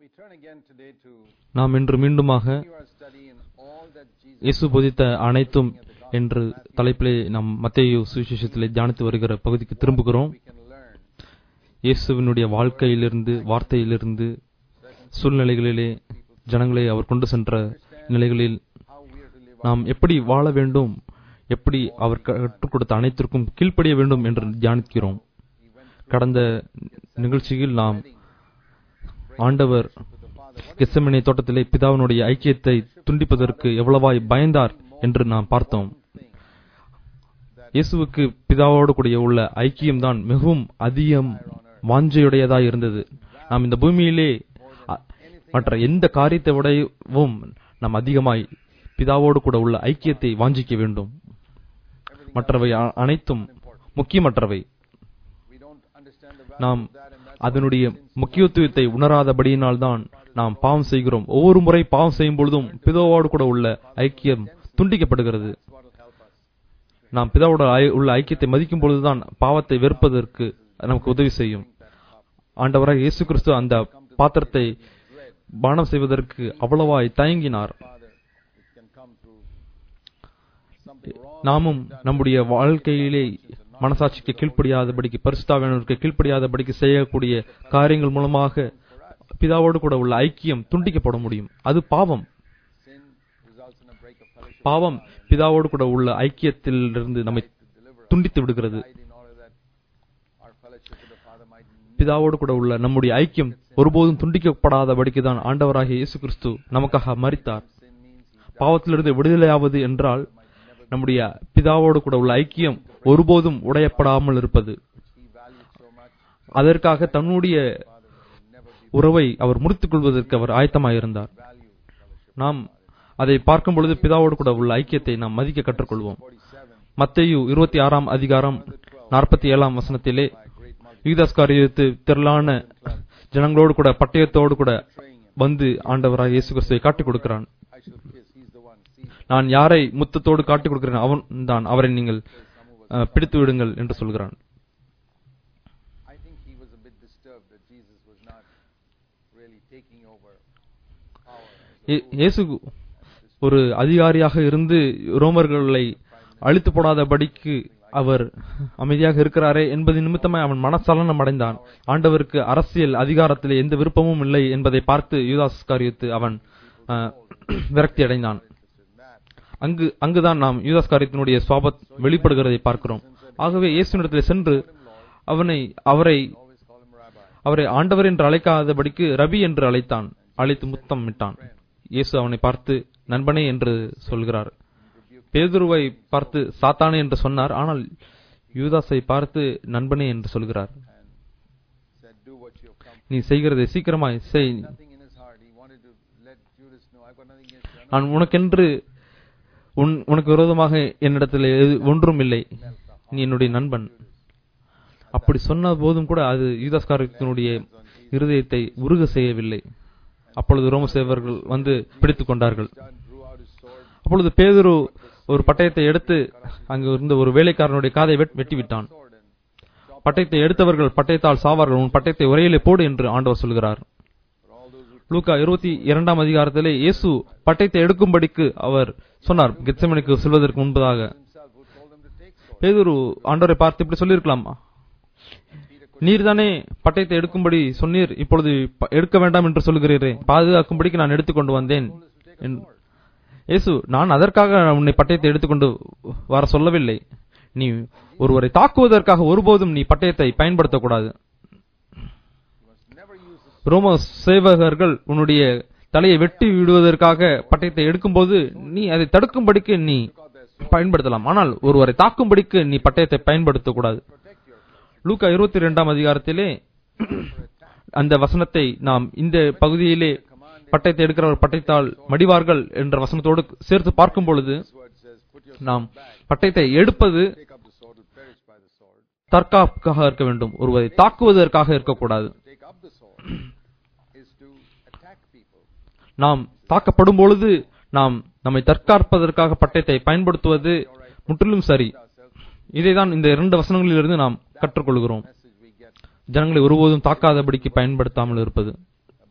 We turn again today to நாம் இன்று மீண்டுமாக continue our study in all that Jesus இயேசு போதித்த அனைத்தும் என்று தலைப்பிலே நாம் மத்தேயு சுவிசேஷத்திலே தியானித்து வருகிற பகுதிக்கு திரும்புகிறோம் we can learn இயேசுவினுடைய வாழ்க்கையிலிருந்து வார்த்தையிலிருந்து சூழ்நிலைகளிலே ஜனங்களை அவர் கொண்டு சென்ற நிலைகளில் how we are to live நாம் எப்படி வாழ வேண்டும் எப்படி அவர் கற்றுக் கொடுத்த அனைத்திற்கும் கீழ்ப்படிய வேண்டும் என்று தியானிக்கிறோம் கடந்த நிகழ்ச்சியில் நாம் ஆண்டவர் கெத்செமனே தோட்டத்திலே பிதாவினுடைய ஐக்கியத்தை துண்டிப்பதற்கு எவ்வளவாய் பயந்தார் என்று நாம் பார்த்தோம் இயேசுவுக்கு பிதாவோடு கூடிய உள்ள ஐக்கியம்தான் மிகவும் அதிகம் வாஞ்சையுடையதாய் இருந்தது நாம் இந்த பூமியிலே அ- மற்ற எந்த காரியத்தை விடவும் நாம் அதிகமாய் பிதாவோடு கூட உள்ள ஐக்கியத்தை வாஞ்சிக்க வேண்டும் மற்றவை அ- அனைத்தும் முக்கியமற்றவை we don't understand the value நாம் of that and that's அதனுடைய முக்கியத்துவத்தை உணராதபடியினால்தான் நாம் பாவம் செய்கிறோம் ஒவ்வொரு முறை பாவம் செய்யும் பொழுதும் பிதாவோடு கூட உள்ள ஐக்கியம் துண்டிக்கப்படுகிறது what will help us நாம் பிதாவோட ஐ- உள்ள ஐக்கியத்தை மதிக்கும் பொழுதுதான் பாவத்தை வெறுப்பதற்கு நமக்கு உதவி செய்யும் ஆண்டவராக இயேசு கிறிஸ்து அந்த பாத்திரத்தை பானம் செய்வதற்கு அவ்வளவாய் தயங்கினார் father it can come through something wrong நாமும் நம்முடைய வாழ்க்கையிலே மனசாட்சிக்கு கீழ்ப்படியாதபடிக்கு பரிசுத்தாவினருக்கு கீழ்ப்படியாதபடிக்கு செய்யக்கூடிய காரியங்கள் மூலமாக பிதாவோடு கூட உள்ள ஐக்கியம் துண்டிக்கப்பட முடியும் அது பாவம் sin results in a break of fellowship பாவம் பிதாவோடு கூட உள்ள ஐக்கியத்திலிருந்து நம்மை துண்டித்து விடுகிறது died in order that our fellowship with the father might பிதாவோடு கூட உள்ள நம்முடைய ஐக்கியம் ஒருபோதும் துண்டிக்கப்படாதபடிக்கு தான் ஆண்டவராகிய இயேசு கிறிஸ்து நமக்காக மரித்தார் sin means he பாவத்திலிருந்து விடுதலையாவது என்றால் நம்முடைய பிதாவோடு கூட உள்ள ஐக்கியம் ஒருபோதும் உடையப்படாமல் இருப்பது he valued so much அதற்காக தன்னுடைய உறவை அவர் முறித்துக் கொள்வதற்கு அவர் ஆயத்தமாயிருந்தார் value fellowship நாம் அதை பார்க்கும் பொழுது பிதாவோடு கூட உள்ள ஐக்கியத்தை நாம் மதிக்க கற்றுக்கொள்வோம் 47 மத்தேயு இருபத்தி ஆறாம் அதிகாரம் நாற்பத்தி ஏழாம் வசனத்திலே யூதாஸ் காரியத்து திரளான ஜனங்களோடு கூட பட்டயத்தோடு கூட வந்து ஆண்டவராக இயேசு கிறிஸ்துவை காட்டிக் கொடுக்கிறான் I should kiss he's the one see நான் யாரை முத்தத்தோடு காட்டிக் கொடுக்கிறேன் அவன் தான் அவரை நீங்கள் அஹ், பிடித்து விடுங்கள் என்று சொல்கிறான் I think he was a bit disturbed that Jesus was not really taking over power as a இயே- இயேசு ஒரு அதிகாரியாக இருந்து ரோமர்களை அழித்து போடாதபடிக்கு அவர் அமைதியாக இருக்கிறாரே என்பது நிமித்தமாய் அவன் மனசலனம் அடைந்தான் ஆண்டவருக்கு அரசியல் அதிகாரத்திலே எந்த விருப்பமும் இல்லை என்பதை பார்த்து யூதாஸ் காரியத்து அவன் அஹ், விரக்தி அடைந்தான் அங்கு அங்குதான் நாம் யூதாஸ் காரியத்தினுடைய சுவாபத் வெளிப்படுகிறதை பார்க்கிறோம் ஆகவே இயேசுனிடத்தில் சென்று அவனை அவரை always call him rabbi அவரை ஆண்டவர் என்று அழைக்காதபடிக்கு ரபி என்று அழைத்தான் அழைத்து முத்தம் விட்டான் இயேசு அவனை பார்த்து நண்பனே என்று சொல்கிறார் பேதுருவை பார்த்து சாத்தானே என்று சொன்னார் ஆனால் யூதாஸை பார்த்து நண்பனே என்று சொல்கிறார் said do what you have come நீ செய்கிறதை சீக்கிரமாய் செய் nothing in his heart he wanted to let Judas know I've got nothing against you நான் உனக்கென்று உன் உனக்கு விரோதமாக என்னிடத்தில் எது- ஒன்றும் இல்லை நீ என்னுடைய நண்பன் அப்படி சொன்ன போதும் கூட அது யூதாஸ்காரத்தினுடைய இருதயத்தை உருக செய்யவில்லை அப்பொழுது ரோம சேவர்கள் வந்து பிடித்துக் கொண்டார்கள் John drew out his sword அப்பொழுது பேதுரு ஒரு பட்டயத்தை எடுத்து அங்கு இருந்த ஒரு வேலைக்காரனுடைய காதை வெட்- வெட்டிவிட்டான் sword and பட்டயத்தை எடுத்தவர்கள் பட்டயத்தால் சாவார்கள் உன் பட்டயத்தை உரையிலே போடு என்று ஆண்டவர் சொல்கிறார் for all those who லூக்கா இருபத்தி இரண்டாம் அதிகாரத்திலே இயேசு பட்டயத்தை எடுக்கும்படிக்கு அவர் சொன்னார் கெத்செமனிக்கு செல்வதற்கு முன்பதாக himself who told them to take sword பேதுரு ஆண்டவரை பார்த்து இப்படி சொல்லியிருக்கலாம் நீர்தானே பட்டயத்தை எடுக்கும்படி சொன்னீர் இப்பொழுது ப- எடுக்க வேண்டாம் என்று சொல்கிறீரே பாதுகாக்கும்படிக்கு நான் எடுத்துக்கொண்டு வந்தேன் என்- இயேசு நான் அதற்காக உன்னை பட்டயத்தை எடுத்துக்கொண்டு வர சொல்லவில்லை நீ ஒருவரை தாக்குவதற்காக ஒருபோதும் நீ பட்டயத்தை பயன்படுத்தக்கூடாது never use his ரோம சேவகர்கள் உன்னுடைய தலையை வெட்டி விடுவதற்காக பட்டயத்தை எடுக்கும்போது நீ அதை தடுக்கும்படிக்கு நீ பயன்படுத்தலாம் ஆனால் ஒருவரை தாக்கும்படிக்கு நீ பட்டயத்தை பயன்படுத்தக்கூடாது லூக்கா இருபத்தி ரெண்டாம் அதிகாரத்திலே அந்த வசனத்தை நாம் இந்த பகுதியிலே பட்டயத்தை எடுக்கிறவர் பட்டயத்தால் மடிவார்கள் என்ற வசனத்தோடு சேர்த்து பார்க்கும் பொழுது word says put your நாம் பட்டயத்தை எடுப்பது take up the sword will perish by the sword தற்காப்புக்காக இருக்க வேண்டும் ஒருவரை தாக்குவதற்காக இருக்கக்கூடாது take up the sword is to attack people நாம் தாக்கப்படும் பொழுது நாம் நம்மை தற்காப்பதற்காக பட்டயத்தை பயன்படுத்துவது முற்றிலும் சரி இதைதான் இந்த இரண்டு வசனங்களிலிருந்து நாம் கற்றுக்கொள்கிறோம் message we get ஜனங்களை ஒருபோதும் தாக்காதபடிக்கு பயன்படுத்தாமல் இருப்பது about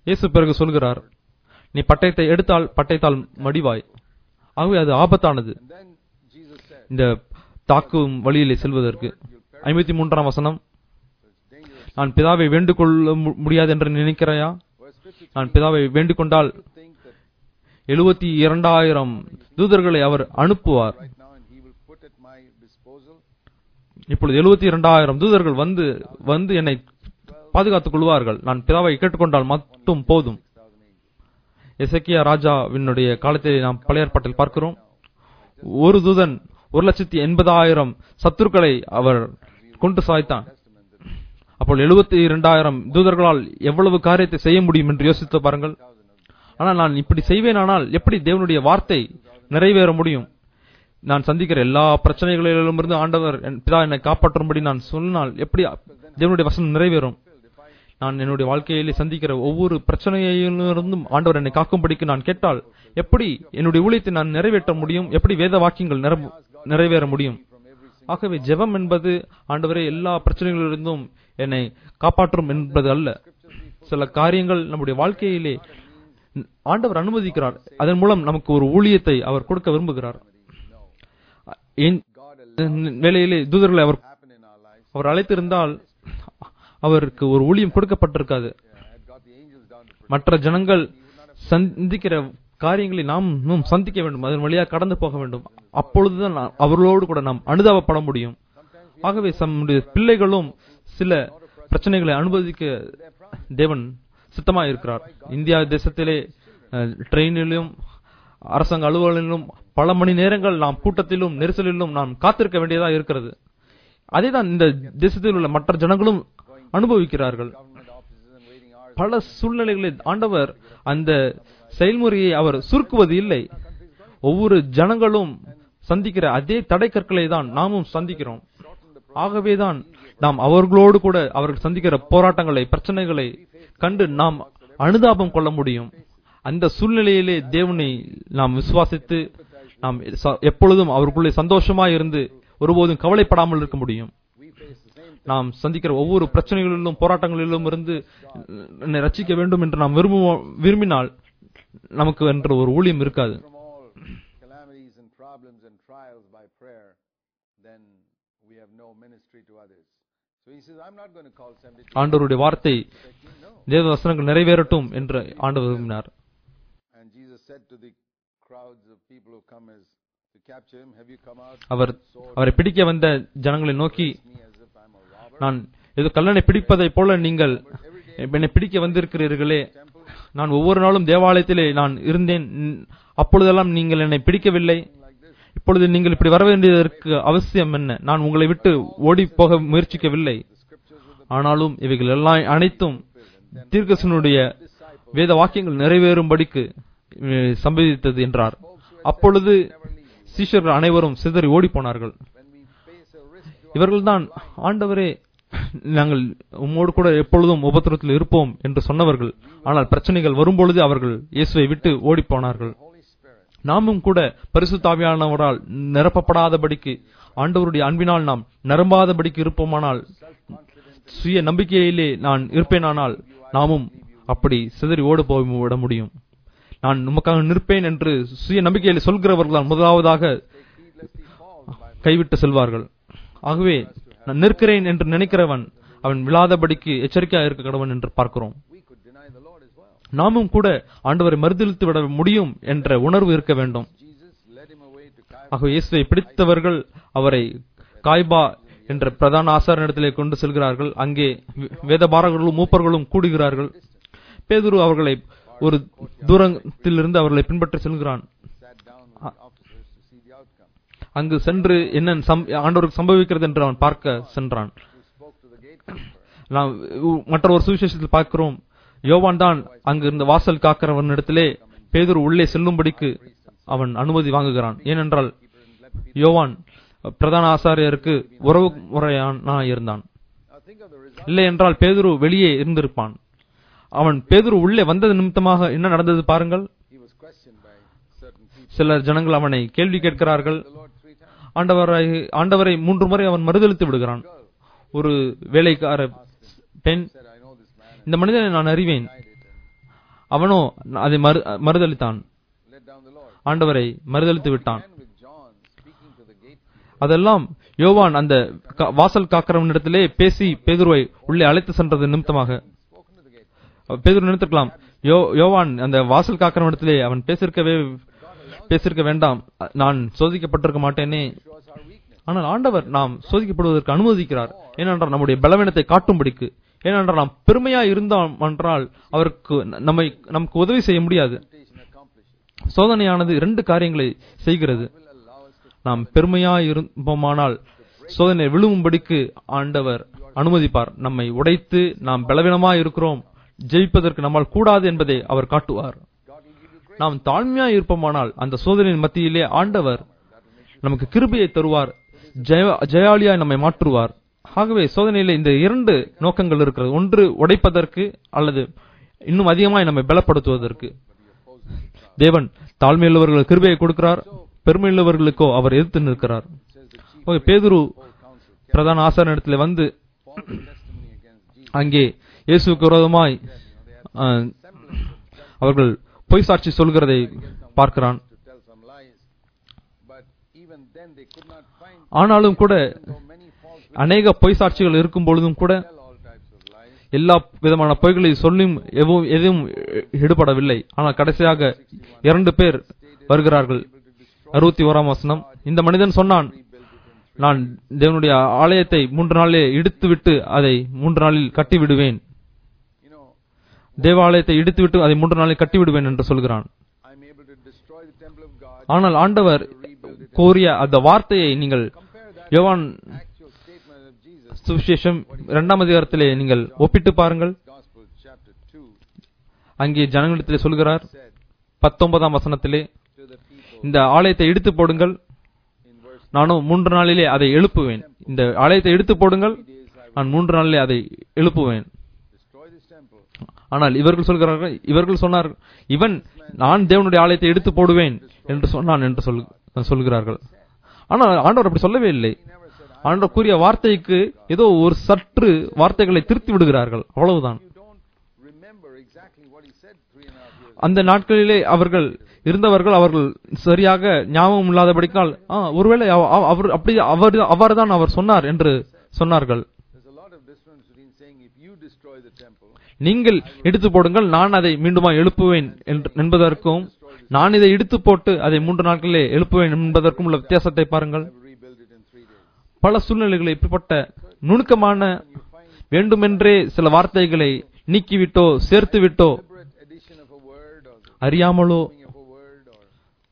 இயேசு பிறகு சொல்கிறார் நீ பட்டயத்தை எடுத்தால் பட்டயத்தால் மடிவாய் ஆகவே அது ஆபத்தானது And then Jesus said, இந்த தாக்கும் வழியிலே செல்வதற்கு ஐம்பத்தி மூன்றாம் வசனம் it's dangerous. நான் பிதாவை வேண்டிக் கொள்ள மு- முடியாது என்று நினைக்கிறாயா Verse 53, நான் பிதாவை வேண்டிக் கொண்டால் you think that எழுபத்தி இரண்டாயிரம் தூதர்களை அவர் அனுப்புவார் right now and he will put at my disposal இப்பொழுது எழுபத்தி இரண்டாயிரம் தூதர்கள் வந்து வந்து என்னை பாதுகாத்துக் கொள்வார்கள் நான் பிதாவை கேட்டுக்கொண்டால் மட்டும் போதும் 6,000 angels. எசக்கியா ராஜாவினுடைய காலத்தை நாம் பழைய ஏற்பாட்டில் பார்க்கிறோம் ஒரு தூதன் ஒரு லட்சத்தி எண்பதாயிரம் சத்துருக்களை அவர் கொண்டு சாய்த்தான் Testament that அப்போ எழுபத்தி இரண்டாயிரம் தூதர்களால் எவ்வளவு காரியத்தை செய்ய முடியும் என்று யோசித்து பாருங்கள் 1,000 of ஆனால் நான் இப்படி செய்வேனானால் எப்படி தேவனுடைய வார்த்தை நிறைவேற முடியும் நான் சந்திக்கிற எல்லா பிரச்சனைகளிலும் இருந்து ஆண்டவர் என் பிதா என்னை காப்பாற்றும்படி நான் சொன்னால் எப்படி தேவனுடைய வசனம் நிறைவேறும் நான் என்னுடைய வாழ்க்கையிலே சந்திக்கிற ஒவ்வொரு பிரச்சனையிலிருந்தும் ஆண்டவர் என்னை காக்கும்படிக்கு நான் கேட்டால் எப்படி என்னுடைய ஊழியத்தை நான் நிறைவேற்ற முடியும் எப்படி வேத வாக்கியங்கள் நிரம்ப- நிறைவேற முடியும் from every single ஆகவே ஜெபம் என்பது ஆண்டவரே எல்லா பிரச்சனைகளிலிருந்தும் என்னை காப்பாற்றும் என்பது அல்ல சில காரியங்கள் நம்முடைய வாழ்க்கையிலே ஆண்டவர் அனுமதிக்கிறார் அதன் மூலம் நமக்கு ஒரு ஊழியத்தை அவர் கொடுக்க விரும்புகிறார் ஏன் God allows வேலையிலே தூதர்களை அவர் happen in our lives. அவர் அழைத்திருந்தால் அவருக்கு ஒரு ஊழியம் கொடுக்கப்பட்டிருக்காது Yeah, had got the angels down to protect. மற்ற ஜனங்கள் சந்திக்கிற காரியங்களை நாம் இன்னும் சந்திக்க வேண்டும் அதன் வழியாக கடந்து போக வேண்டும் அப்பொழுதுதான் நாம் அவர்களோடு கூட நாம் அனுதாபப்பட முடியும் ஆகவே நம்முடைய பிள்ளைகளும் சில பிரச்சனைகளை அனுபவிக்க தேவன் சித்தமாக இருக்கிறார் இந்தியா தேசத்திலே அஹ், ட்ரெயினிலும் அரசாங்க அலுவலகங்களிலும் பல மணி நேரங்கள் நாம் கூட்டத்திலும் நெரிசலிலும் நாம் காத்திருக்க வேண்டியதா இருக்கிறது அதேதான் இந்த தேசத்தில் உள்ள மற்ற ஜனங்களும் அனுபவிக்கிறார்கள் Government offices and waiting hours. பல சூழ்நிலைகளில் ஆண்டவர் அந்த செயல்முறையை அவர் சுருக்குவது இல்லை ஒவ்வொரு ஜனங்களும் சந்திக்கிற அதே தடைக்கற்களை தான் நாமும் சந்திக்கிறோம் ஆகவேதான் நாம் அவர்களோடு கூட அவர்கள் சந்திக்கிற போராட்டங்களை பிரச்சனைகளை கண்டு நாம் அனுதாபம் கொள்ள முடியும் அந்த சூழ்நிலையிலே தேவனை நாம் விசுவாசித்து நாம் ச- எப்பொழுதும் அவருக்குள்ளே சந்தோஷமாய் இருந்து ஒருபோதும் கவலைப்படாமல் இருக்க முடியும் We face the same நாம் சந்திக்கிற ஒவ்வொரு பிரச்சனைகளிலும் போராட்டங்களிலும் இருந்து என்னை ரட்சிக்க வேண்டும் என்று நாம் விரும்புவோம் விரும்பினால் நமக்கு என்ற ஒரு ஊழியம் இருக்காது from all calamities and problems and trials by prayer, then we have no ministry to others. So he says, I'm not going to call 72 ஆண்டவருடைய வார்த்தை protect you. No. தேவ வசனங்கள் நிறைவேறட்டும் என்று ஆண்டவர் விரும்பினார் And Jesus said to the crowds of people who come as to capture him, Have you come out our with sword அவரை பிடிக்க வந்த ஜனங்களை நோக்கி me as if I'm a robber? நான் ஏதோ கல்லனை பிடிப்பதைப் போல நீங்கள் என்னை பிடிக்க வந்திருக்கிறீர்களே நான் ஒவ்வொரு நாளும் தேவாலயத்திலே நான் இருந்தேன் ம், அப்பொழுதெல்லாம் நீங்கள் என்னை பிடிக்கவில்லை Like this. இப்பொழுது நீங்கள் இப்படி வர வேண்டியதற்கு அவசியம் என்ன நான் உங்களை விட்டு ஓடி போக முயற்சிக்கவில்லை The scriptures of the ஆனாலும் இவைகள் எல்லாம் அனைத்தும் தீர்க்கசனுடைய வேத வாக்கியங்கள் நிறைவேறும்படிக்கு அஹ், சம்பவித்தது என்றார் அப்பொழுது சீஷர்கள் அனைவரும் சிதறி ஓடி போனார்கள் when we face a risk to இவர்கள்தான் ஆண்டவரே நாங்கள் உம்மோடு கூட எப்பொழுதும் உபத்திரத்தில் இருப்போம் என்று சொன்னவர்கள் ஆனால் பிரச்சனைகள் வரும்பொழுது அவர்கள் இயேசுவை விட்டு ஓடி போனார்கள் the Holy Spirit, நாமும் கூட பரிசுத்தாவியானவரால் நிரப்பப்படாதபடிக்கு ஆண்டவருடைய அன்பினால் நாம் நிரம்பாதபடிக்கு இருப்போமானால் self-confident, சுய நம்பிக்கையிலே நான் இருப்பேனானால் நாமும் அப்படி சிதறி ஓடு போய் விட முடியும் நான் உமக்காக நிற்பேன் என்று சுய நம்பிக்கையில் சொல்கிறவர்களால் முதலாவதாக take heed lest he falls. The Bible கைவிட்டு செல்வார்கள் ஆகவே நான் நிற்கிறேன் என்று நினைக்கிறவன் அவன் விழாதபடிக்கு எச்சரிக்கையாக இருக்க கடவன் என்று பார்க்கிறோம் we could deny the Lord as well. நாமும் கூட ஆண்டவரை மறுதளித்து விட முடியும் என்ற உணர்வு இருக்க வேண்டும் Jesus led him away to Caiaphas. ஆகவே இயேசுவை பிடித்தவர்கள் அவரை காய்பா என்ற பிரதான ஆசாரனிடத்திலே கொண்டு செல்கிறார்கள் அங்கே வே- வேதபாரகர்களும் மூப்பர்களும் கூடுகிறார்கள் பேதுரு அவர்களை ஒரு தூரத்திலிருந்து அவர்களை பின்பற்றி செல்கிறான் sat down with the officers to see the outcome. அங்கு சென்று என்ன சம்- ஆண்டவருக்கு சம்பவிக்கிறது என்று அவன் பார்க்க சென்றான் Who spoke to the gatekeeper. நாம் உ- மற்ற ஒரு சுவிசேஷத்தில் பார்க்கிறோம் யோவான் தான் அங்கு இருந்த வாசல் காக்கிறவன் இடத்திலே பேதுரு உள்ளே செல்லும்படிக்கு அவன் அனுமதி வாங்குகிறான் ஏனென்றால் யோவான் பிரதான ஆசாரியருக்கு உறவு முறையான இருந்தான் Now think of the result. இல்லை என்றால் பேதுரு வெளியே இருந்திருப்பான் அவன் பேதுரு உள்ளே வந்தது நிமித்தமாக என்ன நடந்தது பாருங்கள் He was questioned by certain people. சில ஜனங்கள் அவனை கேள்வி கேட்கிறார்கள் The Lord three times. ஆண்டவரை ஆண்டவரை மூன்று முறை அவன் மறுதளித்து விடுகிறான் ஒரு வேலைக்கார பெண் Said, I know this man and இந்த மனிதனை நான் அறிவேன் tried it. And அவனோ அதை மறு மறுதளித்தான் let down the Lord. ஆண்டவரை மறுதளித்து விட்டான் And with John speaking to the gate, அதெல்லாம் யோவான் அந்த கா- வாசல் காக்கிறவனிடத்திலே பேசி பேதுருவை உள்ளே அழைத்து சென்றது நிமித்தமாக spoken to the gate. பேதுரு நினைத்திருக்கலாம் யோ யோவான் அந்த வாசல் காக்கிறவனிடத்திலே அவன் பேசிருக்கவே பேசிருக்க வேண்டாம் நான் சோதிக்கப்பட்டிருக்க மாட்டேனே Shows our weakness. ஆனால் ஆண்டவர் நாம் சோதிக்கப்படுவதற்கு அனுமதிக்கிறார் ஏனென்றால் நம்முடைய பலவீனத்தை காட்டும்படிக்கு ஏனென்றால் நாம் பெருமையா இருந்தோம் என்றால் அவருக்கு நம்மை நமக்கு உதவி செய்ய முடியாது Temptation accomplishes. சோதனையானது இரண்டு காரியங்களை செய்கிறது Will allow us to நாம் பெருமையா இருப்போமானால் சோதனை விழுவும்படிக்கு ஆண்டவர் அனுமதிப்பார் நம்மை உடைத்து நாம் பலவீனமா இருக்கிறோம் ஜெயிப்பதற்கு நம்மால் கூடாது என்பதை அவர் காட்டுவார் God will give you grace. நாம் தாழ்மையா இருப்போமானால் அந்த சோதனையின் மத்தியிலே ஆண்டவர் நமக்கு கிருபையை தருவார் ஜெய ஜெயாலியாய் நம்மை மாற்றுவார் ஆகவே சோதனையில இந்த இரண்டு நோக்கங்கள் இருக்கிறது ஒன்று உடைப்பதற்கு அல்லது இன்னும் அதிகமாய் நம்மை பலப்படுத்துவதற்கு தேவன் தாழ்மையுள்ளவர்களுக்கு கிருபையை கொடுக்கிறார் பெருமையுள்ளவர்களுக்கோ அவர் எதிர்த்து நிற்கிறார் Says the chief okay, Pethuru whole council kept பிரதான ஆசாரனிடத்துல வந்து false testimony against Jesus. அங்கே இயேசுவுக்கு விரோதமாய் ஆ, அவர்கள் பொய் சாட்சி சொல்கிறதை பார்க்கிறான் to tell some lies. But even then they could not find ஆனாலும் கூட so many false அநேக பொய் சாட்சிகள் இருக்கும் பொழுதும் கூட tell all types of lies. எல்லா விதமான பொய்களை சொல்லியும் எதுவும் எதுவும் ஈடுபடவில்லை ஆனால் கடைசியாக இரண்டு பேர் வருகிறார்கள் அறுபத்தி ஓராம் வசனம் இந்த மனிதன் சொன்னான் நான் தேவனுடைய ஆலயத்தை மூன்று நாளிலே இடித்துவிட்டு அதை மூன்று நாளில் கட்டி விடுவேன் You know, தேவாலயத்தை இடித்துவிட்டு அதை மூன்று நாளில் கட்டி விடுவேன் என்று சொல்கிறான் I'm able to destroy the temple of God. ஆனால் ஆண்டவர் கோரிய அந்த வார்த்தையை நீங்கள் Compare that யோவான் actual statement of Jesus. சுவிசேஷம் இரண்டாம் அதிகாரத்திலே நீங்கள் ஒப்பிட்டு பாருங்கள் Gospel chapter 2 அங்கே ஜனங்களிடத்திலே சொல்கிறார் said பத்தொன்பதாம் வசனத்திலே to the people இந்த ஆலயத்தை இடித்து போடுங்கள் in verse நானும் மூன்று நாளிலே அதை எழுப்புவேன் இந்த ஆலயத்தை இடித்து போடுங்கள் days I will நான் மூன்று நாளிலே அதை எழுப்புவேன் destroy this temple. ஆனால் இவர்கள் சொல்கிறார்கள் இவர்கள் சொன்னார் இவன் நான் தேவனுடைய ஆலயத்தை எடுத்து போடுவேன் என்று சொன்னான் என்று சொல் சொல்கிறார்கள் ஆனால் ஆண்டவர் அப்படி சொல்லவே இல்லை He never said, I, ஆண்டவர் கூறிய வார்த்தைக்கு ஏதோ ஒரு சற்று வார்த்தைகளை திருத்தி விடுகிறார்கள் அவ்வளவுதான் you don't remember exactly what he said three and a half years அந்த நாட்களிலே அவர்கள் இருந்தவர்கள் அவர்கள் சரியாக ஞாபகம் இல்லாதபடிக்கால் "ஆ, ஒருவேளை அவ- அவ- அவர் அப்படி அவர் அவர்தான் அவர் சொன்னார் என்று சொன்னார்கள் There's a lot of difference between saying if you destroy the temple, நீங்கள் இடித்து போடுங்கள் நான் அதை மீண்டுமா எழுப்புவேன் என்று- என்பதற்கும் நான் இதை இடித்து போட்டு அதை மூன்று நாட்களிலே எழுப்புவேன் என்பதற்கும் உள்ள வித்தியாசத்தை பாருங்கள் I will rebuild it in three days. பல சூழ்நிலைகளில் இப்படிப்பட்ட நுணுக்கமான You find வேண்டுமென்றே சில வார்த்தைகளை நீக்கிவிட்டோ சேர்த்துவிட்டோ deliberate addition of a word or the அறியாமலோ meaning of a word or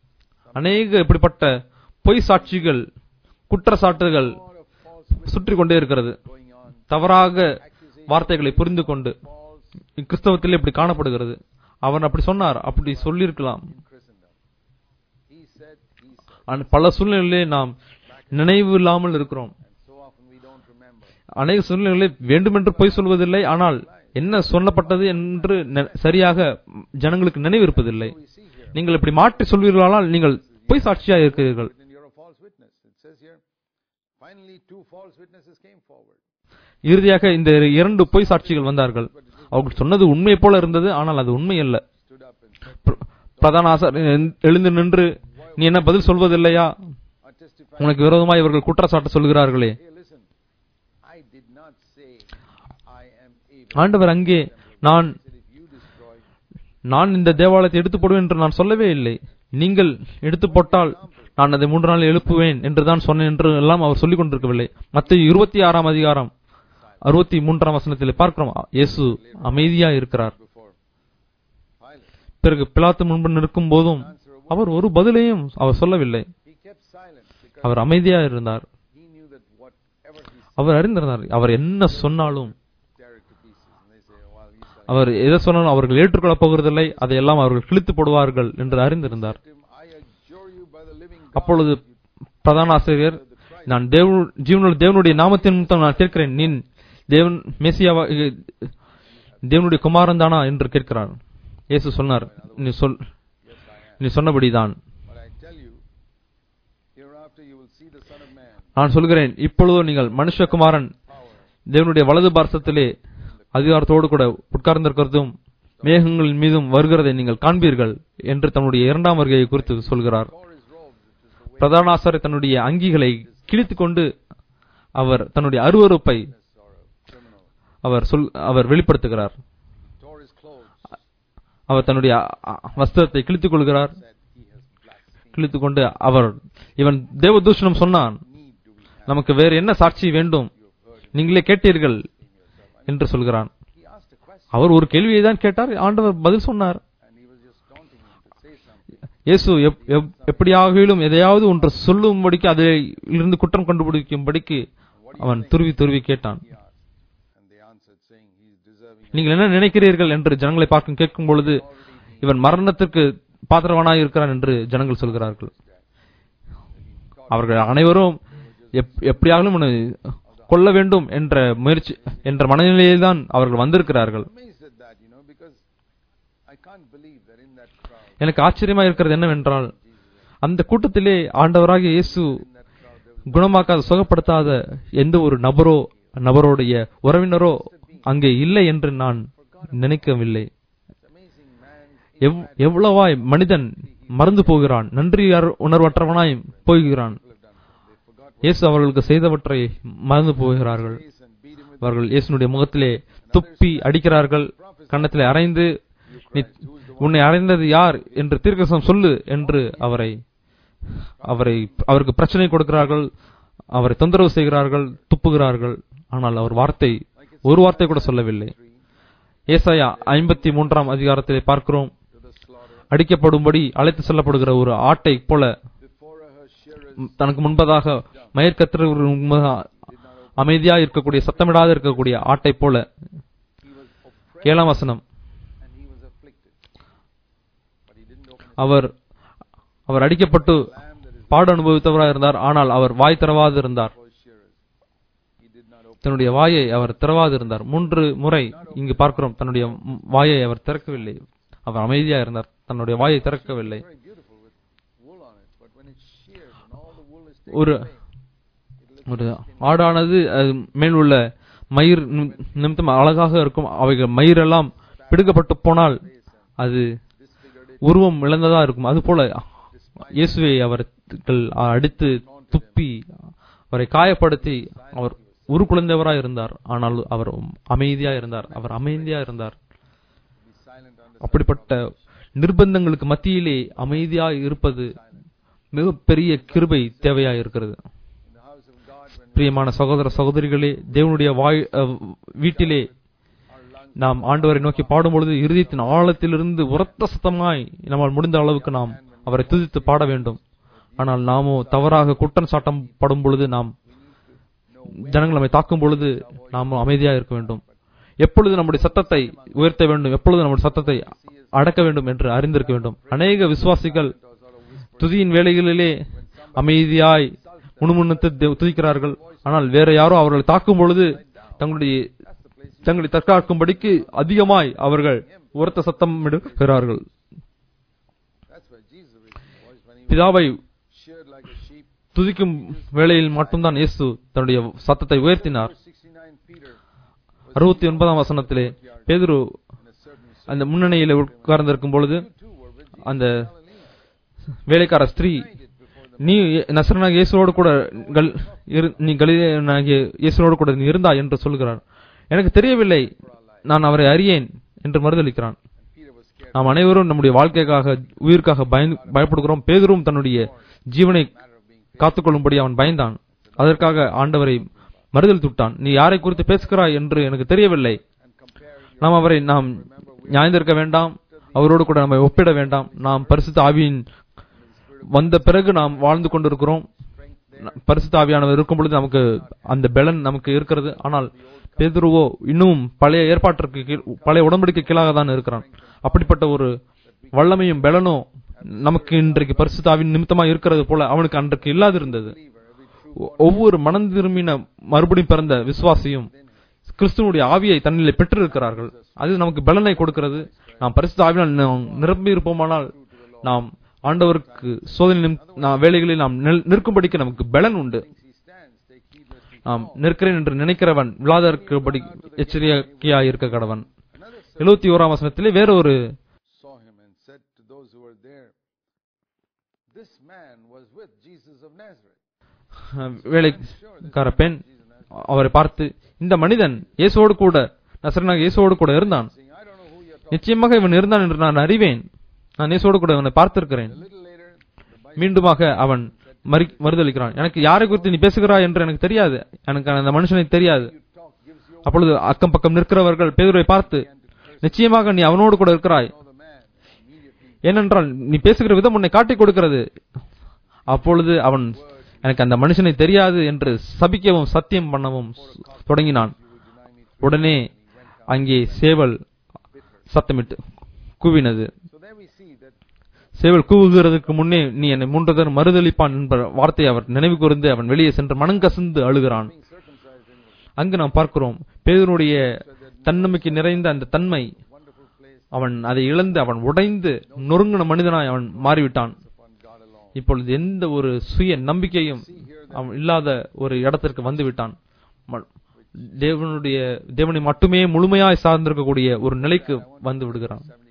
அநேக இப்படிப்பட்ட பொய் சாட்சிகள் குற்றச்சாட்டுகள் a lot of false witness சுற்றி கொண்டே இருக்கிறது going on, தவறாக வார்த்தைகளை புரிந்து கொண்டு false கிறிஸ்தவத்தில் இப்படி காணப்படுகிறது அவன் அப்படி சொன்னார் அப்படி சொல்லியிருக்கலாம் in Christendom. He said, he said, ஆனா பல சூழ்நிலையிலே நாம் நினைவு இல்லாமல் இருக்கிறோம் and so often we don't remember. அநேக சூழ்நிலைகளில் வேண்டுமென்று பொய் சொல்வதில்லை ஆனால் என்ன சொல்லப்பட்டது என்று நெ- சரியாக ஜனங்களுக்கு நினைவிருப்பதில்லை We see here, நீங்கள் இப்படி மாற்றி சொல்வீர்களானால் நீங்கள் பொய் சாட்சியா இருக்கிறீர்கள் written, you're a false witness. It says here, finally two false witnesses came forward. இறுதியாக இந்த இரண்டு பொய் சாட்சிகள் வந்தார்கள் அவர்கள் சொன்னது உண்மை போல இருந்தது ஆனால் அது உண்மை அல்ல Stood up and said, பிர- பிரதான ஆசாரியன் எழுந்து நின்று நீ என்ன பதில் சொல்வதில்லையா I testify, உனக்கு விரோதமாய் இவர்கள் குற்றச்சாட்டு சொல்கிறார்களே hey, listen, I did not say I am able. ஆண்டவர் அங்கே நான் I said, if you destroy, நான் இந்த தேவாலயத்தை எடுத்து போடுவேன் என்று நான் சொல்லவே இல்லை நீங்கள் எடுத்து போட்டால் நான் அதை மூன்று நாள் எழுப்புவேன் என்றுதான் சொன்னேன் என்று எல்லாம் அவர் சொல்லிக் கொண்டிருக்கவில்லை மத்திய இருபத்தி ஆறாம் அதிகாரம் அறுபத்தி மூன்றாம் வசனத்தில் பார்க்கிறோம் இயேசு அமைதியா இருக்கிறார் before Pilate, பிறகு பிலாத்து முன்பு நிற்கும் போதும் அவர் ஒரு பதிலையும் அவர் சொல்லவில்லை he kept silent because அவர் அமைதியா இருந்தார் he knew that whatever he said அவர் அறிந்திருந்தார் அவர் என்ன சொன்னாலும் tear it to pieces. And they say, well, he's telling அவர் எதை சொன்னாலும் அவர்கள் ஏற்றுக்கொள்ளப் போகிறதில்லை அதையெல்லாம் அவர்கள் கிழித்து போடுவார்கள் என்று அறிந்திருந்தார் him, I adjure you by the living God, அப்பொழுது பிரதான ஆசிரியர் நான் தேவ ஜீவனுள்ள தேவனுடைய நாமத்தின் நிமித்தம் நான் கேட்கிறேன் நீ தேவன் மேசியாவா இ- தேவனுடைய குமாரன் தானா என்று கேட்கிறார் இயேசு சொன்னார் நீ சொல் நீ சொன்னபடிதான் but I tell you, hereafter you will see the Son of Man நான் சொல்கிறேன் இப்பொழுதோ நீங்கள் மனுஷகுமாரன் power தேவனுடைய வலது பார்சத்திலே அதிகாரத்தோடு கூட உட்கார்ந்திருக்கிறதும் மேகங்களின் மீதும் வருகிறதை நீங்கள் காண்பீர்கள் என்று தன்னுடைய இரண்டாம் வருகையை குறித்து சொல்கிறார் tore his robes, which is the way பிரதானாசாரி தன்னுடைய அங்கிகளை கிழித்துக் கொண்டு அவர் தன்னுடைய அருவருப்பை or a criminal. அவர் சொல் அவர் வெளிப்படுத்துகிறார் Tore his clothes, அவர் தன்னுடைய அ- அ- வஸ்திரத்தை கிழித்துக் கொள்கிறார் said he has blasphemed. கிழித்துக் கொண்டு அவர் இவன் தேவதூஷணம் சொன்னான் Need do we have? நமக்கு வேறு என்ன சாட்சி வேண்டும் You have heard நீங்களே கேட்டீர்கள் him yourself. என்று சொல்கிறான் He asked a question, அவர் ஒரு கேள்வியை தான் கேட்டார் ஆண்டவர் பதில் சொன்னார் and he was just taunting him to say something. இயேசு எப்- எப்- எப்படியாகிலும் எதையாவது ஒன்று சொல்லும்படிக்கு அதில் இருந்து குற்றம் கண்டுபிடிக்கும்படிக்கு அவன் துருவி துருவி கேட்டான் He asked, and they answered, saying, He is deserving. of நீங்கள் என்ன நினைக்கிறீர்கள் என்று ஜனங்களை பார்க்கும் கேட்கும் பொழுது இவன் மரணத்திற்கு பாத்திரவானாய் இருக்கிறான் என்று ஜனங்கள் சொல்கிறார்கள் அவர்கள் அனைவரும் எப்- எப்படியாகிலும் இவனை கொல்ல வேண்டும் என்ற முயற்சி என்ற மனநிலையில் தான் அவர்கள் வந்திருக்கிறார்கள் amazed at that, you know, because I can't believe that in that crowd, எனக்கு ஆச்சரியமா இருக்கிறது என்னவென்றால் அந்த கூட்டத்திலே ஆண்டவராகிய இயேசு in that crowd, there was குணமாக்காத சுகப்படுத்தாத எந்த ஒரு நபரோ நபருடைய உறவினரோ அங்கே இல்லை என்று நான் நினைக்கவில்லை this amazing man. எவ்- எவ்வளவாய் மனிதன் மறந்து போகிறான் நன்றி அற- உணர்வற்றவனாய் போகிறான் People have done. They forgot இயேசு அவர்களுக்கு செய்தவற்றை மறந்து போகிறார்கள் face and beat him with அவர்கள் இயேசுனுடைய முகத்திலே துப்பி அடிக்கிறார்கள் கன்னத்திலே அரைந்து நீ உன்னை அறைந்தது யார் என்று தீர்க்கசம் சொல்லு என்று அவரை அவரை அவருக்கு பிரச்சனை கொடுக்கிறார்கள் அவரை தொந்தரவு செய்கிறார்கள் துப்புகிறார்கள் ஆனால் அவர் வார்த்தை ஒரு வார்த்தை கூட சொல்லவில்லை ஏசாயா ஐம்பத்தி மூன்றாம் அதிகாரத்திலே பார்க்கிறோம் to the slaughter அடிக்கப்படும்படி அழைத்து செல்லப்படுகிற ஒரு ஆட்டை போல before her shearers ம், தனக்கு முன்பதாக மயற்கத்திர அமைதியா இருக்கக்கூடிய சத்தமிடாத இருக்கக்கூடிய ஆட்டை போல he was oppressed ஏழாம் வசனம் and he was afflicted. But he didn't open his அவர் அவர் அடிக்கப்பட்டு lamb that is பாடு அனுபவித்தவராக இருந்தார் ஆனால் அவர் வாய் திறவாது இருந்தார் before his shearers. He did not open தன்னுடைய வாயை அவர் திறவாது இருந்தார் மூன்று முறை இங்கு பார்க்கிறோம் தன்னுடைய ம், வாயை அவர் திறக்கவில்லை அவர் அமைதியா இருந்தார் தன்னுடைய வாயை திறக்கவில்லை very beautiful with wool on it, but when it's sheared and all the wool is taken ஒரு away, it looks ஒரு ஆடானது அது மேல் உள்ள மயிர் நிம்- நிமித்தம் அழகாக இருக்கும் அவைகள் மயிரெல்லாம் பிடுங்கப்பட்டு போனால் அது disfigured. It உருவம் இழந்ததா இருக்கும் அதுபோல இயேசுவை அவர்கள் அடித்து துப்பி அவரை காயப்படுத்தி அவர் உரு குழந்தைவராய் இருந்தார் ஆனால் அவர் அமைதியா இருந்தார் அவர் அமைதியா இருந்தார் be silent under அப்படிப்பட்ட நிர்பந்தங்களுக்கு மத்தியிலே அமைதியா இருப்பது மிகப்பெரிய கிருபை தேவையா இருக்கிறது in the house of God when பிரியமான சகோதர சகோதரிகளே தேவனுடைய வாய் அஹ், வீட்டிலே our lungs நாம் ஆண்டவரை நோக்கி பாடும்பொழுது இருதயத்தின் ஆழத்திலிருந்து உரத்த சத்தமாய் நம்மால் முடிந்த அளவுக்கு நாம் அவரை துதித்து பாட வேண்டும் ஆனால் நாமோ தவறாக குற்றம் சாட்டம் படும் பொழுது நாம் ஜனங்கள் நம்மை தாக்கும் பொழுது நாம் அமைதியாக இருக்க வேண்டும் எப்பொழுது நம்முடைய சத்தத்தை உயர்த்த வேண்டும் எப்பொழுது நம்முடைய சத்தத்தை அடக்க வேண்டும் என்று அறிந்திருக்க வேண்டும் அநேக விசுவாசிகள் துதியின் வேளைகளிலே அமைதியாய் முணுமுணுத்து தே- துதிக்கிறார்கள் ஆனால் வேற யாரோ அவர்களை தாக்கும் பொழுது தங்களுடைய தங்களை தற்காக்கும்படிக்கு அதிகமாய் அவர்கள் உரத்த சத்தம் இடுகிறார்கள் that's where Jesus raised his voice when he was பிதாவை sheared like a sheep. துதிக்கும் வேளையில் மட்டும்தான் இயேசு தன்னுடைய சத்தத்தை உயர்த்தினார் Verse 69 Peter அறுபத்தி ஒன்பதாம் வசனத்திலே பேதுரு in a certain அந்த முன்னணியில உட்கார்ந்திருக்கும் பொழுது two were with Jesus அந்த in Galilee. வேலைக்கார ஸ்திரீ Did before the நீ நசரனாக இயேசுவோடு கூட கல்- இரு- நீ கலிலேயனாகிய இயேசுவோடு கூட நீ இருந்தா என்று சொல்கிறார் எனக்கு தெரியவில்லை நான் அவரை அறியேன் என்று மறுதளிக்கிறான் and Peter was scared நாம் அனைவரும் நம்முடைய வாழ்க்கைக்காக உயிருக்காக பயந்து பயப்படுகிறோம் பேதுரும் தன்னுடைய ஜீவனை matter of being காத்துக்கொள்ளும்படி அவன் பயந்தான் அதற்காக ஆண்டவரை மறுதல் துட்டான் நீ யாரை குறித்து பேசுகிறாய் என்று எனக்கு தெரியவில்லை and comparing நாம் அவரை நாம் நியாயந்திருக்க வேண்டாம் அவரோடு கூட நம்மை ஒப்பிட வேண்டாம் நாம் பரிசுத்த ஆவியின் வந்த பிறகு நாம் வாழ்ந்து கொண்டிருக்கிறோம் ந- பரிசுத்த ஆவியானவர் இருக்கும் பொழுது நமக்கு அந்த பெலன் நமக்கு இருக்கிறது ஆனால் பேதுருவோ இன்னும் பழைய ஏற்பாட்டிற்கு கீழ் பழைய உடன்படிக்கை கீழாக தான் இருக்கிறான் அப்படிப்பட்ட ஒரு வல்லமையும் பெலனும் நமக்கு இன்றைக்கு பரிசுத்தாவின் நிமித்தமா இருக்கிறது போல அவனுக்கு அன்றைக்கு இல்லாதிருந்தது ஒ- ஒவ்வொரு மனம் திரும்பின மறுபடியும் பிறந்த விசுவாசியும் கிறிஸ்துவனுடைய ஆவியை தன்னிலே பெற்றிருக்கிறார்கள் அது நமக்கு பலனை கொடுக்கிறது நாம் பரிசுத்த ஆவியால் நாம் நிரம்பி இருப்போமானால் நாம் ஆண்டவருக்கு சோதனை நிம்- நாம் வேலைகளில் நாம் நில்- நிற்கும்படிக்கு நமக்கு பலன் உண்டு he stands, take heed lest he நாம் நிற்கிறேன் என்று நினைக்கிறவன் விழாதற்குபடி எச்சரிக்கையா இருக்க கடவன் Another எழுபத்தி ஓராம் வசனத்திலே வேற ஒரு saw him and said to those who were there, This man was with Jesus of Nazareth. அஹ், வேலைக்கார பெண் அவரை பார்த்து இந்த மனிதன் இயேசுவோடு கூட நசரனாக இயேசுவோடு கூட இருந்தான் Saying, I don't know who you're talking நிச்சயமாக இவன் இருந்தான் என்று நான் அறிவேன் நான் இயேசுவோடு கூட இவனை பார்த்திருக்கிறேன் A little later, the Bible மீண்டுமாக அவன் மறி மறுதளிக்கிறான் எனக்கு யாரை குறித்து நீ பேசுகிறாய் என்று எனக்கு தெரியாது எனக்கு அந்த மனுஷனை தெரியாது you talk gives you அப்பொழுது அக்கம் பக்கம் நிற்கிறவர்கள் பேதுருவை பார்த்து நிச்சயமாக நீ அவனோடு கூட இருக்கிறாய் know the man. Immediately, ஏனென்றால் நீ பேசுகிற விதம் உன்னை காட்டிக் கொடுக்கிறது அப்பொழுது அவன் எனக்கு அந்த மனுஷனை தெரியாது என்று சபிக்கவும் சத்தியம் பண்ணவும் ஸ்- தொடங்கினான் you will deny me. உடனே அங்கே சேவல் சத்தமிட்டு கூவினது So there we see that சேவல் கூவுகிறதுக்கு முன்னே நீ என்னை மூன்று தரம் மறுதளிப்பான் என்ற வார்த்தையை அவர் நினைவு கூர்ந்து அவன் வெளியே சென்று மனங்கசந்து அழுகிறான் being circumcised in was அங்கு நாம் பார்க்கிறோம் பேதனுடைய தன்னம்பிக்கை நிறைந்த அந்த தன்மை a wonderful place அவன் அதை இழந்து அவன் உடைந்து நொறுங்கின மனிதனாய் அவன் மாறிவிட்டான் upon God alone. இப்பொழுது எந்த ஒரு சுய நம்பிக்கையும் அவன் இல்லாத ஒரு இடத்திற்கு வந்து விட்டான் ம- தேவனுடைய தேவனை மட்டுமே முழுமையாய் சார்ந்திருக்கக்கூடிய ஒரு நிலைக்கு வந்து விடுகிறான் 74.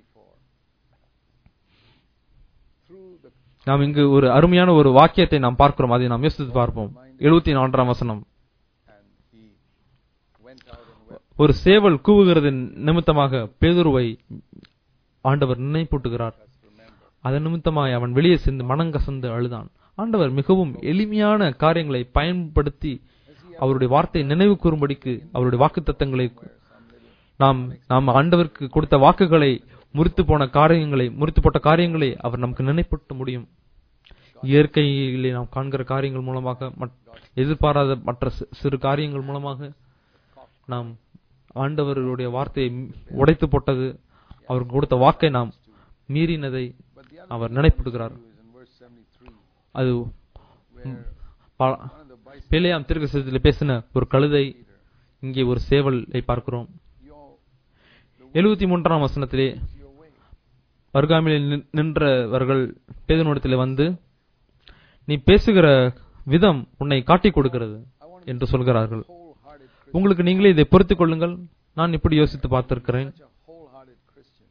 Through the நாம் இங்கு ஒரு அருமையான ஒரு வாக்கியத்தை நாம் பார்க்கிறோம் அதை நாம் யோசித்து பார்ப்போம் எழுபத்தி நான்காம் வசனம் and he went out and wept. ஒரு சேவல் கூவுகிறது நிமித்தமாக பேதுருவை ஆண்டவர் நினைப்பூட்டுகிறார் அதன் நிமித்தமாய் அவன் வெளியே சென்று மனங்கசந்து அழுதான் ஆண்டவர் மிகவும் எளிமையான காரியங்களை பயன்படுத்தி அவருடைய வார்த்தையை நினைவு கூறும்படிக்கு அவருடைய வாக்குத்தத்தங்களை நாம் நாம் ஆண்டவருக்கு கொடுத்த வாக்குகளை முறித்து போன காரியங்களை முறித்து போட்ட காரியங்களை அவர் நமக்கு நினைப்பூட்ட முடியும் இயற்கையிலே நாம் காண்கிற காரியங்கள் மூலமாக மற்- எதிர்பாராத மற்ற சி- சிறு காரியங்கள் மூலமாக நாம் ஆண்டவருடைய வார்த்தையை உடைத்து போட்டது அவருக்கு கொடுத்த வாக்கை நாம் மீறினதை But the other our நினைப்படுகிறார் view is in verse 73, அது where ப- one of the bystanders, பேலையாம் திருக்கசத்தில் பேசின ஒரு கழுதை இங்கே ஒரு சேவலை பார்க்கிறோம் your, எழுபத்தி மூன்றாம் வசனத்திலே your way. அருகாமையில் நின்- நின்றவர்கள் பேதனிடத்திலே வந்து நீ பேசுகிற விதம் உன்னை காட்டிக் கொடுக்கிறது என்று சொல்கிறார்கள் Wholehearted Christian. உங்களுக்கு நீங்களே இதை பொறுத்துக் கொள்ளுங்கள் நான் இப்படி யோசித்து பார்த்திருக்கிறேன் Such a wholehearted Christian.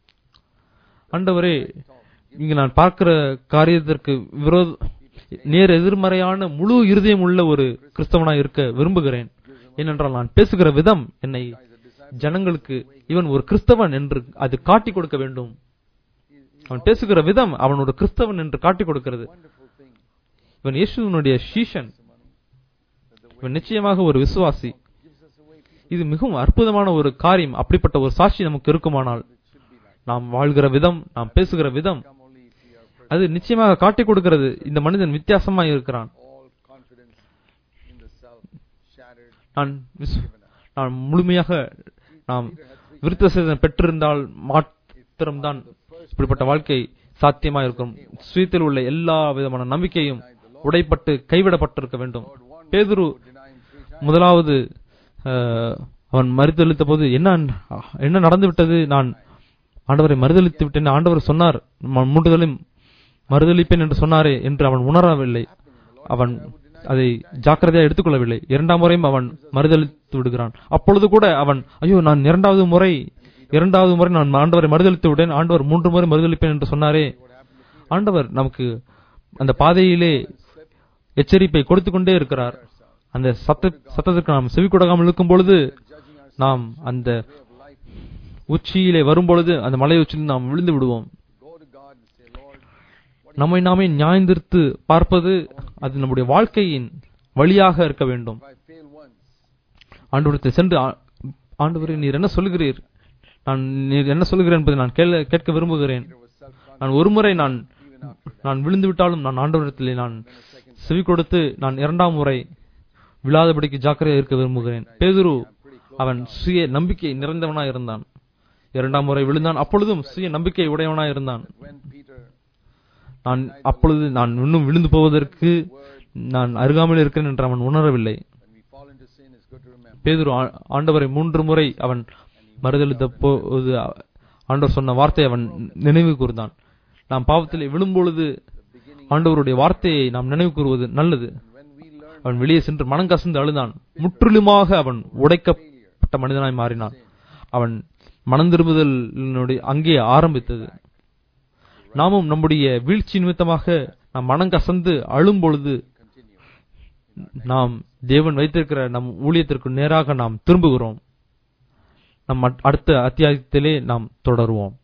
ஆண்டவரே இங்கு நான் பார்க்கிற காரியத்திற்கு விரோத நேர் எதிர்மறையான முழு இருதயம் உள்ள ஒரு கிறிஸ்தவனாய் இருக்க விரும்புகிறேன் ஏனென்றால் நான் பேசுகிற விதம் என்னை ஜனங்களுக்கு இவன் ஒரு கிறிஸ்தவன் என்று அது காட்டிக் கொடுக்க வேண்டும் அவன் பேசுகிற விதம் அவன் ஒரு கிறிஸ்தவன் என்று காட்டிக் கொடுக்கிறது Wonderful thing. இவன் இயேசுவனுடைய சீஷன் இவன் நிச்சயமாக ஒரு விசுவாசி Gives us away people. இது மிகவும் அற்புதமான ஒரு காரியம் அப்படிப்பட்ட ஒரு சாட்சி நமக்கு இருக்குமானால் It should be like. நாம் வாழ்கிற விதம் நாம் பேசுகிற விதம் Come only if we are perfect. அது நிச்சயமாக காட்டிக் கொடுக்கிறது இந்த மனிதன் வித்தியாசமா இருக்கிறான் All confidence in the self shattered, நான் விஸ்- given up. நான் முழுமையாக நாம் விருத்த சேதனம் பெற்றிருந்தால் மாத்திரம்தான் இப்படிப்பட்ட வாழ்க்கை சாத்தியமா இருக்கும் சுயத்தில் உள்ள எல்லா விதமான நம்பிக்கையும் உடைப்பட்டு கைவிடப்பட்டிருக்க வேண்டும் பேதுரு Deny him three times. முதலாவது அஹ், அவன் மறுதளித்த போது என்ன என்ன நடந்து விட்டது நான் ஆண்டவரை மறுதளித்து விட்டேன் ஆண்டவர் சொன்னார் ம- மூன்று தடவை மறுதளிப்பேன் என்று சொன்னாரே என்று அவன் உணரவில்லை அவன் அதை ஜாக்கிரதையாக எடுத்துக்கொள்ளவில்லை இரண்டாம் முறையும் அவன் மறுதளித்து விடுகிறான் அப்பொழுது கூட அவன் ஐயோ நான் இரண்டாவது முறை இரண்டாவது முறை நான் ஆண்டவரை மறுதளித்து விட்டேன் ஆண்டவர் மூன்று முறை மறுதளிப்பேன் என்று சொன்னாரே ஆண்டவர் நமக்கு அந்த பாதையிலே எச்சரிப்பை கொடுத்து கொண்டே இருக்கிறார் அந்த சத்த சத்தத்திற்கு நாம் செவி கொடுக்காமல் இருக்கும் பொழுது நாம் அந்த உச்சியிலே வரும்பொழுது அந்த மலை உச்சியில் நாம் விழுந்து விடுவோம் Go to God and say, Lord, நம்மை நாமே நியாயந்திருத்து பார்ப்பது அது நம்முடைய வாழ்க்கையின் வழியாக இருக்க வேண்டும் if I fail once, ஆண்டவரத்தை சென்று ஆ- ஆண்டவரே நீர் என்ன சொல்கிறீர் நான் நீர் என்ன சொல்கிறேன் என்பதை நான் கேள கேட்க விரும்புகிறேன் there was self-confidence நான் ஒருமுறை நான் even after that. நான் விழுந்து விட்டாலும் நான் ஆண்டவரத்திலே நான் செவி கொடுத்து நான் இரண்டாம் முறை விழாதபடிக்கு ஜாக்கிரதையாக இருக்க விரும்புகிறேன் பேதுரு அவன் சுய நம்பிக்கை நிறைந்தவனாய் இருந்தான் இரண்டாம் முறை விழுந்தான் அப்பொழுதும் சுய நம்பிக்கை உடையவனாய் இருந்தான் When Peter நான் அப்பொழுது நான் இன்னும் விழுந்து போவதற்கு நான் அருகாமையில் இருக்கிறேன் என்று அவன் உணரவில்லை when we fall into sin, it's good to remember. பேதுரு ஆ- ஆண்டவரை மூன்று முறை அவன் மறுதளித்த போது ஆண்டவர் சொன்ன வார்த்தையை அவன் நினைவு கூர்ந்தான் நாம் பாவத்திலே விழும்பொழுது ஆண்டவருடைய வார்த்தையை நாம் நினைவு கூறுவது நல்லது When we learn அவன் வெளியே சென்று மனம் கசந்து அழுதான் முற்றிலுமாக அவன் உடைக்கப்பட்ட மனிதனாய் மாறினான் அவன் மனந்திரும்புதலினுடைய அங்கே ஆரம்பித்தது நாமும் நம்முடைய வீழ்ச்சி நிமித்தமாக நாம் மனங்கசந்து அழும் பொழுது நாம் தேவன் வைத்திருக்கிற நம் ஊழியத்திற்கு நேராக நாம் திரும்புகிறோம் நம் அட்- அடுத்த அத்தியாயத்திலே நாம் தொடருவோம்